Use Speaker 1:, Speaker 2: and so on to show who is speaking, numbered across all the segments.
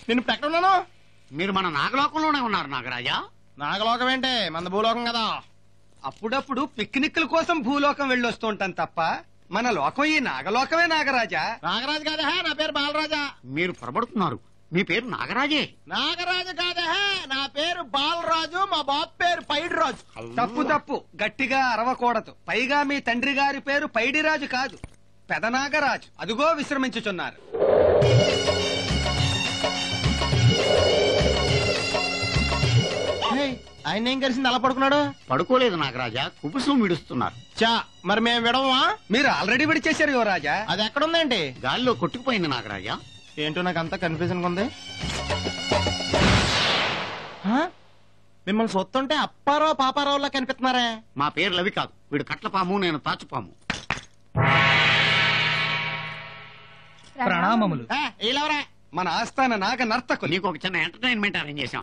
Speaker 1: నేను ఇప్పుడు ఎక్కడ ఉన్నాను
Speaker 2: మీరు మన నాగలోకంలోనే ఉన్నారు నాగరాజా
Speaker 1: నాగలోకం ఏంటి మన భూలోకం కదా
Speaker 3: అప్పుడప్పుడు పిక్నిక్ల కోసం భూలోకం వెళ్ళొస్తూ ఉంటాం తప్ప మన లోకం ఈ నాగలోకమే నాగరాజా
Speaker 1: నాగరాజు కాదా నా పేరు బాలరాజా
Speaker 2: మీరు పొరబడుతున్నారు మీ పేరు నాగరాజే
Speaker 1: నాగరాజు కాదా నా పేరు బాలరాజు మా బాబు పేరు పైడి రాజు
Speaker 3: తప్పు తప్పు గట్టిగా అరవకూడదు పైగా మీ తండ్రి గారి పేరు పైడిరాజు కాదు పెదనాగరాజు అదుగో విశ్రమించుచున్నారు
Speaker 1: హేయ్, ఆయన ఏం కలిసింది అలా పడుకున్నాడు
Speaker 2: పడుకోలేదు నాగరాజా కుబుసం విడుస్తున్నారు
Speaker 1: చా మరి మేము విడవమా
Speaker 3: మీరు ఆల్రెడీ విడిచేశారు యువరాజా
Speaker 1: అది ఎక్కడుందండి
Speaker 2: గాలిలో కొట్టుకుపోయింది నాగరాజా
Speaker 1: ఏంటో నాకు అంతా కన్ఫ్యూజన్ ఉంది హా? మిమ్మల్ని సొత్తుంటే అప్పారావు పాపారావులా కనిపిస్తున్నారే
Speaker 2: మా పేర్లు అవి కాదు వీడు కట్లపాము నేను తాచుపాము
Speaker 4: ప్రణామములు
Speaker 1: ఏ, వీళ్ళెవరా
Speaker 3: మన ఆస్థాన నాగ నర్తకులు
Speaker 2: నీకు ఒక చిన్న ఎంటర్టైన్మెంట్ అరేంజ్ చేశాం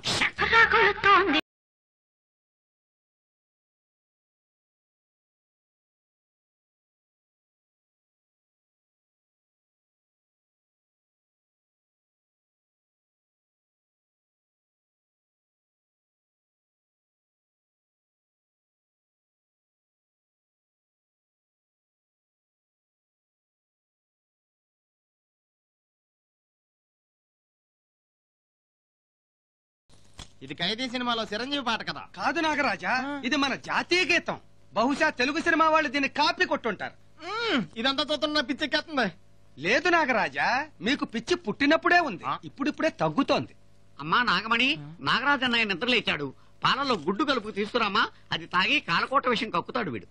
Speaker 1: ఇది ఖైదీ సినిమాలో చిరంజీవి పాట కదా
Speaker 3: కాదు నాగరాజా ఇది మన జాతీయ గీతం బహుశా తెలుగు సినిమా వాళ్ళు దీన్ని కాపీ కొట్టుంటారు
Speaker 1: మ్మ్, ఇదంతా చూస్తున్న పిచ్చెక్కేస్తుంది
Speaker 3: లేదు నాగరాజా మీకు పిచ్చి పుట్టినప్పుడే ఉంది ఇప్పుడిప్పుడే తగ్గుతోంది
Speaker 2: అమ్మా నాగమణి నాగరాజు అన్నయ్య నిద్రలేచాడు పాలలో గుడ్డు కలుపు తీసుకురామా అది తాగి కాలకోట విషయం కక్కుతాడు వీడు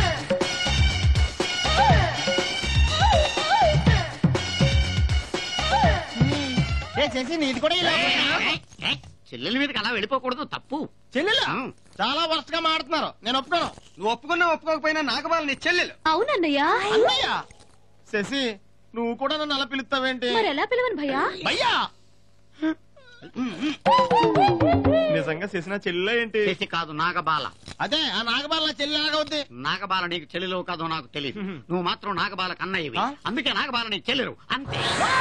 Speaker 1: ఏ చేసి నీది కూడా ఇలా
Speaker 2: ఏయ్, ఏయ్, చెల్లెల మీదకి అలా వెళ్ళిపోకూడదు తప్పు
Speaker 1: చెల్లెలు
Speaker 2: ఆ.
Speaker 1: చాలా వరస్ట్ గా మాడుతున్నారు నేను ఒప్పుకోను
Speaker 3: నువ్వు ఒప్పుకున్నా ఒప్పుకోకపోయినా నాగబాల నీ చెల్లెలు
Speaker 5: అవునన్నయ్యా
Speaker 1: అన్నయ్య శశి నువ్వు కూడా నన్ను అలా పిలుస్తావేంటి
Speaker 5: మరి ఎలా పిలవను భయ్యా
Speaker 1: భయ్యా నిజంగా చేసిన చెల్లె ఏంటి
Speaker 2: చేసి కాదు నాగబాల
Speaker 1: అదే ఆ నాగబాల చెల్లి ఆగవుద్ది
Speaker 2: నాగబాల నీకు చెల్లెలో కాదో నాకు తెలియదు నువ్వు మాత్రం నాగబాల కన్నయ్యవి
Speaker 1: ఆ?
Speaker 2: అందుకే నాగబాల నీకు చెల్లెరు అంతే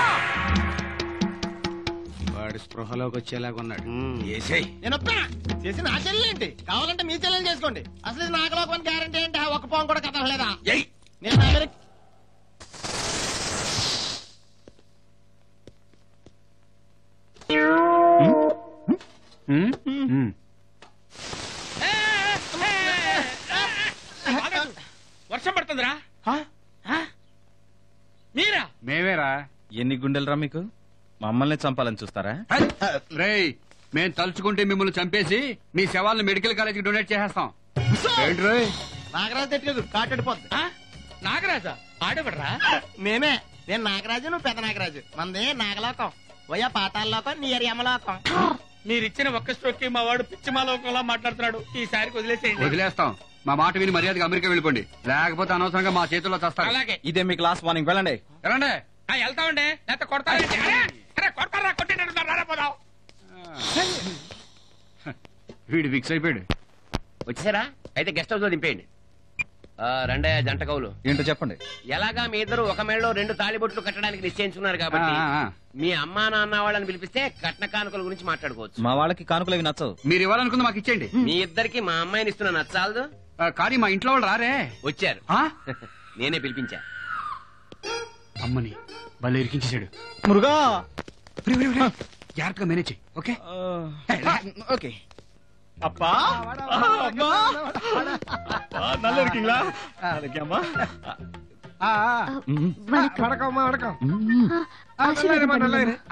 Speaker 3: వాడు స్పృహలోకి వచ్చేలాగా ఉన్నాడు
Speaker 2: మ్మ్.
Speaker 3: ఏసేయ్
Speaker 1: నేను ఒప్పునా చేసి నా చెల్లి ఏంటి కావాలంటే మీ చెల్లెలు చేసుకోండి అసలు ఇది నాగలోకం గ్యారంటీ ఏంటి ఆ ఒక్క పాము కూడా కదలలేదా
Speaker 3: ఏయ్
Speaker 1: నేను అమెరికా
Speaker 4: వర్షం పడుతుందిరా మీరా
Speaker 6: మేమేరా
Speaker 4: ఎన్ని గుండెలరా మీకు మమ్మల్ని చంపాలని చూస్తారా
Speaker 6: రేయ్ మేం తలుచుకుంటే మిమ్మల్ని చంపేసి మీ శవాలను మెడికల్ కాలేజీకి డొనేట్ చేసేస్తాం ఏంటి రోయ్
Speaker 1: నాగరాజు తెట్లేదు కాటడిపోద్ది
Speaker 4: ఆ? నాగరాజా ఆడబడరా
Speaker 1: నేనే నేను నాగరాజు నువ్వు పెద్ద నాగరాజు మంది నాగలోకం పోయా పాతాళలోకం నీ యమలోకం
Speaker 4: మీరిచ్చిన ఒక్క స్ట్రోక్ కి మా వాడు పిచ్చిమాలోకంలా మాట్లాడుతున్నాడు ఈసారికి వదిలేసేయండి
Speaker 6: వదిలేస్తాం మా మాట విని మర్యాదగా అమెరికా వెళ్ళిపోండి లేకపోతే అనవసరంగా మా చేతుల్లో చస్తారు
Speaker 4: అలాగే
Speaker 7: ఇదే మీ క్లాస్ వార్నింగ్ వెళ్ళండి
Speaker 6: ఎలాండే
Speaker 4: ఆ, వెళ్తామండి లేకపోతే కొడతారండి అరే, అరే కొడతారా కొట్టేటట్టున్నారు రారా పోదాం
Speaker 6: వీడు ఫిక్స్ అయిపోయాడు
Speaker 8: వచ్చేసారా అయితే గెస్ట్ హౌస్ లో దింపేయండి ఆ, రండయ్య జంట కవులు
Speaker 7: ఏంటో చెప్పండి
Speaker 8: ఎలాగా మీ ఇద్దరు ఒక మేడలో రెండు తాళిబొట్లు కట్టడానికి నిశ్చయించుకున్నారు కాబట్టి
Speaker 6: ఆ, ఆ, ఆ.
Speaker 8: మీ అమ్మా నాన్న వాళ్ళని పిలిపిస్తే కట్న కానుకల గురించి మాట్లాడుకోవచ్చు
Speaker 7: మా వాళ్ళకి కానుకలు అవి నచ్చవు
Speaker 6: మీరు ఇవ్వాలనుకుంది మాకు ఇచ్చేయండి
Speaker 8: మీ ఇద్దరికి మా అమ్మాయిని ఇస్తున్న నచ్చాలదు
Speaker 6: ఆ, కానీ మా ఇంట్లో వాళ్ళు రారే
Speaker 8: వచ్చారు
Speaker 6: ఆ?
Speaker 8: నేనే పిలిపించా
Speaker 6: అమ్మని భలే ఇరికించేశాడు
Speaker 7: మురుగా
Speaker 6: రే, రే, రే. జాగ్రత్తగా మేనేజ్ చెయ్యి ఓకే
Speaker 7: ఓకే
Speaker 1: అప్పా
Speaker 4: నల్ల இருக்கீங்களா
Speaker 5: வணக்கம்
Speaker 3: వడకం
Speaker 5: ஆசீர்வாதம்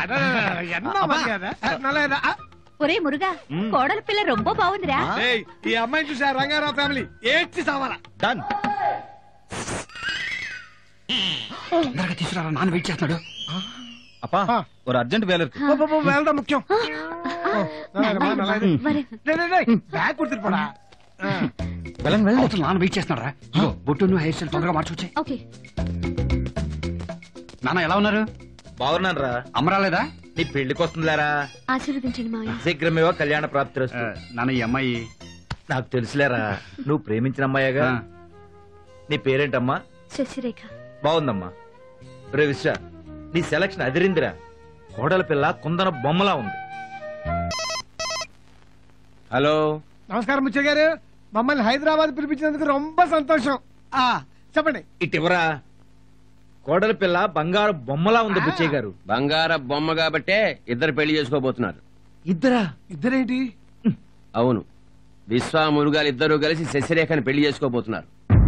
Speaker 5: பண்ணுங்க. ఒరే మురుగా కోడల పిల్ల రొంబ బాగుందిరా
Speaker 3: ఈ అమ్మాయిని చూసా రంగారావు ఫ్యామిలీ ఏడ్చి సావాలా
Speaker 7: డన్
Speaker 6: తొందరగా తీసుకురా నాన్న వెయిట్ చేస్తున్నాడు
Speaker 7: అప్పా ஒரு అర్జెంట్ వేల இருக்கு
Speaker 3: వెళ్దాం ముఖ్యం
Speaker 5: మరి
Speaker 3: బ్యాగ్ కుర్తిపోడా
Speaker 7: వెళ్ళండి వెళ్ళండి
Speaker 6: అవతల నాన్న వెయిట్ చేస్తున్నాడు రా బొట్టు హెయిర్ స్టైల్ తొందరగా మార్చొచ్చే
Speaker 5: ఓకే
Speaker 6: నాన్న ఎలా ఉన్నారు
Speaker 7: బాగున్నాను రా
Speaker 6: అమ్మరాలేదా
Speaker 7: నీ పెళ్లికి వస్తుందిలేరా
Speaker 5: ఆశీర్వదించండి మావయ్య
Speaker 7: శీఘ్రమేవో కళ్యాణ ప్రాప్తి
Speaker 6: ఆ, నాన్న ఈ అమ్మాయి
Speaker 7: నాకు తెలుసులేరా నువ్వు ప్రేమించిన అమ్మాయిగా
Speaker 6: ఆ,
Speaker 7: నీ పేరేంటమ్మా
Speaker 5: శశిరేఖ
Speaker 7: బాగుందమ్మా రే విశ్వ నీ సెలక్షన్ అదిరిందిరా కోడల పిల్ల కుందన బొమ్మలా ఉంది
Speaker 8: హలో
Speaker 9: నమస్కారం ముచ్చయ్య గారు మమ్మల్ని హైదరాబాద్ పిలిపించినందుకు ரொம்ப సంతోషం ఆ చెప్పండి
Speaker 7: ఇటివరా కోడల పిల్ల బంగారు బొమ్మలా ఉంది బుచ్చయ్య గారు
Speaker 8: బంగార బొమ్మ కాబట్టే ఇద్దరు పెళ్లి చేసుకోబోతున్నారు
Speaker 7: ఇద్దరా
Speaker 9: ఇద్దరేంటి
Speaker 8: అవును విశ్వ మురుగాలు ఇద్దరు కలిసి శశిరేఖని పెళ్లి చేసుకోబోతున్నారు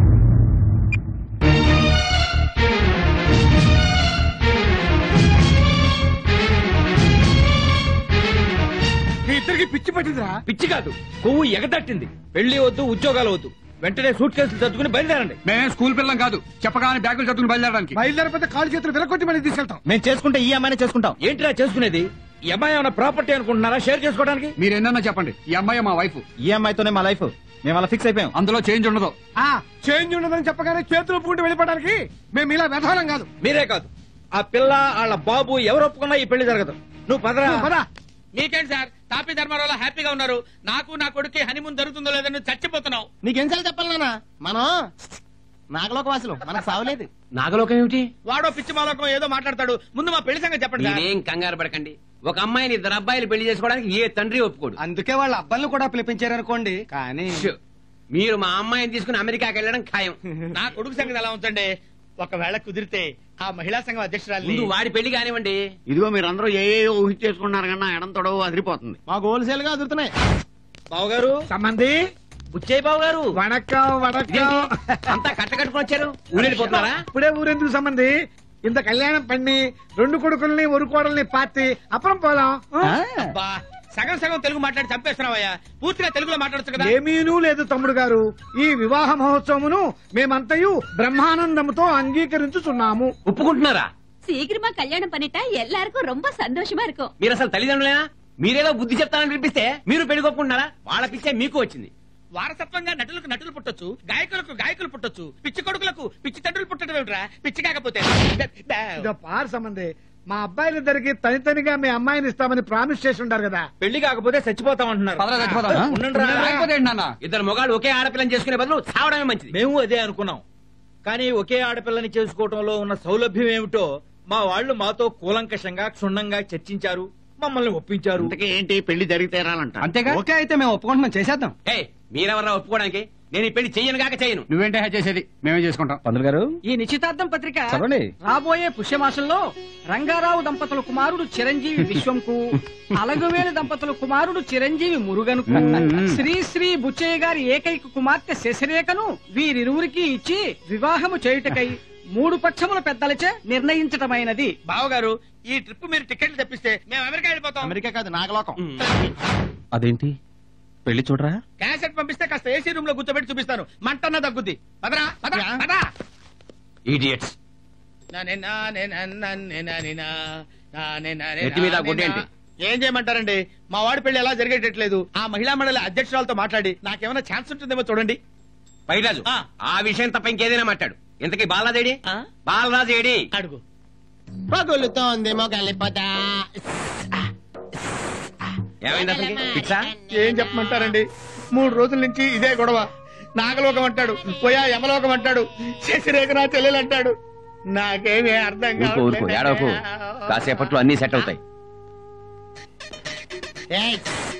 Speaker 9: మీ ఇద్దరికి పిచ్చి పట్టిందిరా
Speaker 7: పిచ్చి కాదు కొవ్వు ఎగతట్టింది పెళ్లి వద్దు ఉద్యోగాలు వద్దు వెంటనే సూట్ కేసులు చదువుకుని బయలుదేరండి
Speaker 6: మేమేం స్కూల్ పిల్లం కాదు చెప్పగానే బ్యాగులు చదువుకుని బయలుదేరడానికి
Speaker 9: బయలుదేరపోతే కాలు చేతులు విరగొట్టి మళ్ళీ తీసుకెళ్తాం
Speaker 3: మేము చేసుకుంటే ఈ అమ్మాయిని చేసుకుంటాం
Speaker 7: ఏంటిరా చేసుకునేది ఈ అమ్మాయి ఏమైనా ప్రాపర్టీ అనుకుంటున్నారా షేర్ చేసుకోవడానికి
Speaker 6: మీరు ఎన్నన్నా చెప్పండి ఈ అమ్మాయి మా వైఫ్
Speaker 3: ఈ అమ్మాయితోనే మా లైఫ్ మేము అలా ఫిక్స్ అయిపోయాం
Speaker 6: అందులో చేంజ్ ఉండదు
Speaker 9: ఆ చేంజ్ ఉండదని చెప్పగానే చేతులు పూటి వెళ్ళిపోవడానికి మేము ఇలా వ్యవహారం కాదు
Speaker 7: మీరే కాదు ఆ పిల్ల వాళ్ళ బాబు ఎవరు ఒప్పుకున్నా ఈ పెళ్లి జరగదు నువ్వు పదరా
Speaker 9: నువ్వు పద.
Speaker 4: మీకేంటి సార్ తాపీ ధర్మారావు హ్యాపీగా ఉన్నారు నాకు నా కొడుకు హనీమూన్ జరుగుతుందో లేదని చచ్చిపోతున్నావు
Speaker 1: నీకెన్నిసార్లు చెప్పాలి నాన్న మనం నాగలోక వాసులు మనకు సావలేదు
Speaker 8: నాగలోకం ఏమిటి
Speaker 4: వాడో పిచ్చి మాలోకం ఏదో మాట్లాడతాడు ముందు మా పెళ్లి సంగతి చెప్పండి సార్
Speaker 8: మీరేం కంగారు పడకండి ఒక అమ్మాయిని ఇద్దరు అబ్బాయిలు పెళ్లి చేసుకోవడానికి ఏ తండ్రి ఒప్పుకోడు
Speaker 3: అందుకే వాళ్ళ అబ్బాయిలు కూడా పిలిపించారనుకోండి కానీ
Speaker 8: షూ. మీరు మా అమ్మాయిని తీసుకుని అమెరికాకి వెళ్ళడం ఖాయం
Speaker 4: నా కొడుకు సంగతి ఎలా ఉంచండి ఒకవేళ కుదిరితే ఆ మహిళా సంఘం అధ్యక్షురాలు
Speaker 8: ముందు వాడి పెళ్లి కానివ్వండి
Speaker 2: ఇదిగో మీరందరూ ఏ ఏ ఊహించేసుకున్నారు కన్నా ఎడం తొడవు అదిరిపోతుంది
Speaker 1: మా హోల్సేల్ గా అదురుతున్నాయి
Speaker 7: బావు గారు
Speaker 9: సంబంధి
Speaker 7: బుచ్చయ్య బావు గారు
Speaker 9: వణక్కం వణక్కం
Speaker 8: ఇదేంటి? అంతా కట్టకట్టుకుని వచ్చారు ఊరెళ్ళిపోతున్నారా
Speaker 9: ఇప్పుడే ఊరెందుకు సంబంధి ఇంత కళ్యాణం పండి రెండు కొడుకుల్ని ఒక కోడల్ని పాతి అப்புறம் పోదాం
Speaker 4: అబ్బా, సగం సగం తెలుగు మాట్లాడి చంపేస్తున్నావయ్యా పూర్తిగా తెలుగులో మాట్లాడచ్చు కదా
Speaker 9: ఏమీనూ లేదు తమ్ముడు గారు ఈ వివాహ మహోత్సవమును మేమంతయు బ్రహ్మానందముతో అంగీకరించుచున్నాము
Speaker 8: ఒప్పుకుంటున్నారా
Speaker 5: சீக்கிரமா கல்யாணம் பண்ணிட்டா எல்லாருக்கும் ரொம்ப சந்தோஷமா இருக்கும்
Speaker 8: మీరు అసలు తల్లిదండ్రులేనా మీరేదో బుద్ధి చెప్తానని పిలిపిస్తే మీరు పెళ్లి కొప్పుకుంటున్నారా వాళ్ళ పిచ్చే మీకు వచ్చింది
Speaker 4: వారసత్వంగా నటులకు నటులు పుట్టొచ్చు గాయకులకు గాయకులు పుట్టొచ్చు పిచ్చి కొడుకులకు పిచ్చి తండ్రులు పుట్టడం ఏమిట్రా పిచ్చి కాకపోతే
Speaker 9: ఇదో పార్ సంబంధి మా అబ్బాయిలిద్దరికి తనితనిగా మీ అమ్మాయిని ఇస్తామని ప్రామిస్ చేసి ఉంటారు కదా
Speaker 7: పెళ్లి కాకపోతే చచ్చిపోతామంటున్నారు
Speaker 6: పదరా చచ్చిపోదాం
Speaker 7: ఉండండిరా.
Speaker 6: లేకపోతే ఏంటి నాన్న
Speaker 8: ఇద్దరు మొగాళ్ళు ఒకే ఆడపిల్లని చేసుకునే బదులు చావడమే మంచిది
Speaker 7: మేము అదే అనుకున్నాం కానీ ఒకే ఆడపిల్లని చేసుకోవటంలో ఉన్న సౌలభ్యం ఏమిటో మా వాళ్ళు మాతో కూలంకషంగా క్షుణ్ణంగా చర్చించారు మమ్మల్ని ఒప్పించారు
Speaker 2: ఇంతకీ ఏంటి పెళ్లి జరిగి తీరాలంట
Speaker 6: అంతేగా
Speaker 3: ఓకే అయితే మేము ఒప్పుకుంటున్నాం చేసేద్దాం
Speaker 8: ఏ మీరెవర్రా ఒప్పుకోవడానికి నేను ఈ పెళ్లి చెయ్యను కాక చేయను
Speaker 6: నువ్వేంటే చేసేది మేమే చేసుకుంటాం
Speaker 3: పందులు గారు
Speaker 10: ఈ నిశ్చితార్థం పత్రిక
Speaker 3: చదవండి
Speaker 10: రాబోయే పుష్యమాసంలో రంగారావు దంపతుల కుమారుడు చిరంజీవి విశ్వంకు అలగువేలు దంపతుల కుమారుడు చిరంజీవి మురుగన్కు శ్రీ శ్రీ బుచ్చయ్య గారి ఏకైక కుమార్తె శశిరేఖను వీరిరువురికి ఇచ్చి వివాహము చేయుటకై మూడు పక్షముల పెద్దలచే నిర్ణయించటమైనది
Speaker 4: బావగారు ఈ ట్రిప్ మీరు టికెట్లు తెప్పిస్తే మేము అమెరికా వెళ్ళిపోతాం
Speaker 1: అమెరికా కాదు నాగలోకం
Speaker 3: అదేంటి పెళ్లి చూడరా
Speaker 4: క్యాసెట్ పంపిస్తే కాస్త ఏసీ రూమ్ లో కూర్చోబెట్టి చూపిస్తాను మంటన్నా తగ్గుద్ది పదరా పదరా పదరా
Speaker 8: ఈడియట్స్
Speaker 4: నానే నానే నన్నే నానే నా, నానే నానే
Speaker 8: నెత్తి మీద
Speaker 4: నానే
Speaker 8: గుడ్డేంటి?
Speaker 4: నా. ఏం చేయమంటారండి మా వాడి పెళ్లి ఎలా జరిగేటట్లేదు ఆ మహిళా మండలి అధ్యక్షురాలతో మాట్లాడి నాకేమైనా ఛాన్స్ ఉంటుందేమో చూడండి
Speaker 8: పైరాజు
Speaker 4: ఆ.
Speaker 8: ఆ విషయం తప్ప ఇంకేదైనా మాట్లాడు ఇంతకీ బాలరాజేడి
Speaker 4: ఆ?
Speaker 8: బాలరాజు ఏడి
Speaker 4: అడుగు
Speaker 1: పగులుతోందేమో కలిపదా
Speaker 8: ఏమైంది అతనికి పిచ్చా
Speaker 4: ఏం చెప్పమంటారండి మూడు రోజుల నుంచి ఇదే గొడవ నాగలోకం అంటాడు పోయా యమలోకం అంటాడు శశిరేఖ నా చెల్లెలు అంటాడు నాకేమీ అర్థం
Speaker 8: ఊరుకో ఊరుకో ఏడవకు కాసేపట్లో అన్ని సెట్ అవుతాయి
Speaker 1: ఏయ్,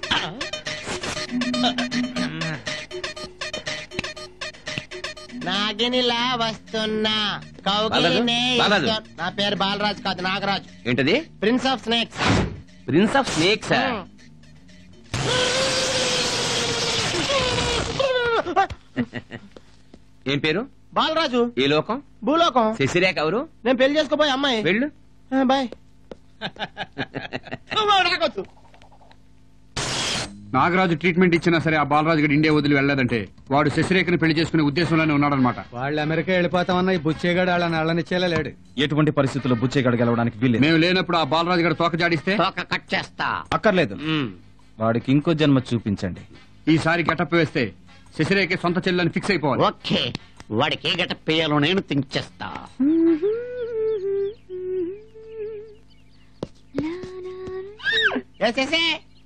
Speaker 1: నాగినిలా వస్తున్నా కౌగిలినే
Speaker 8: బాలరాజు.
Speaker 1: ఇస్తు- నా పేరు బాలరాజు కాదు నాగరాజు
Speaker 8: ఏంటది
Speaker 1: prince of snakes
Speaker 8: prince of snakes ఏం పేరు
Speaker 1: బాలరాజు
Speaker 8: ఈ లోకం
Speaker 1: భూలోకం
Speaker 8: శశిరేఖ ఎవరు
Speaker 1: నేను పెళ్లి చేసుకోబోయే అమ్మాయి
Speaker 8: వెళ్ళు
Speaker 1: ఆ, బాయ్
Speaker 4: నాకొద్దు
Speaker 6: నాగరాజు ట్రీట్మెంట్ ఇచ్చినా సరే ఆ బాలరాజు గడి ఇండియా వదిలి వెళ్ళలేదంటే వాడు శశిరేఖని పెళ్లి చేసుకునే ఉద్దేశంలోనే ఉన్నాడనమాట
Speaker 3: వాళ్ళు అమెరికా వెళ్ళిపోతామన్న ఈ బుచ్చేగాడు వాళ్ళని అళ్ళనిచ్చేలా లేడు
Speaker 7: ఎటువంటి పరిస్థితుల్లో బుచ్చయ్య గెలవడానికి వీల్లేదు
Speaker 6: మేము లేనప్పుడు ఆ బాలరాజు గడి తోక జాడిస్తే
Speaker 2: తోక కట్ చేస్తా
Speaker 7: అక్కర్లేదు
Speaker 2: మ్మ్.
Speaker 7: వాడికి ఇంకో జన్మ చూపించండి
Speaker 6: ఈసారి గెటప్ వేస్తే శశిరేఖ సొంత చెల్లెని ఫిక్స్ అయిపోవాలి
Speaker 2: ఓకే వాడికి ఏ గెటప్ వేయాలో నేను థింక్ చేస్తా
Speaker 1: వేసేసే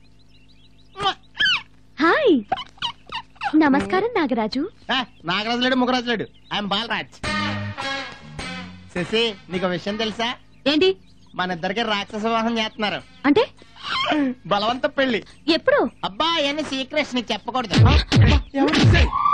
Speaker 5: హాయ్ నమస్కారం నాగరాజు
Speaker 1: ఆ, నాగరాజు లేడు ముగరాజు లేడు ఐఎమ్ బాలరాజ్ శశి నీకు ఒక విషయం తెలుసా
Speaker 5: ఏంటి
Speaker 1: మన ఇద్దరికి రాక్షస వివాహం చేస్తున్నారు
Speaker 5: అంటే
Speaker 1: బలవంత పెళ్లి
Speaker 5: ఎప్పుడు
Speaker 1: అబ్బా అవన్నీ సీక్రెట్స్ నీకు చెప్పకూడదు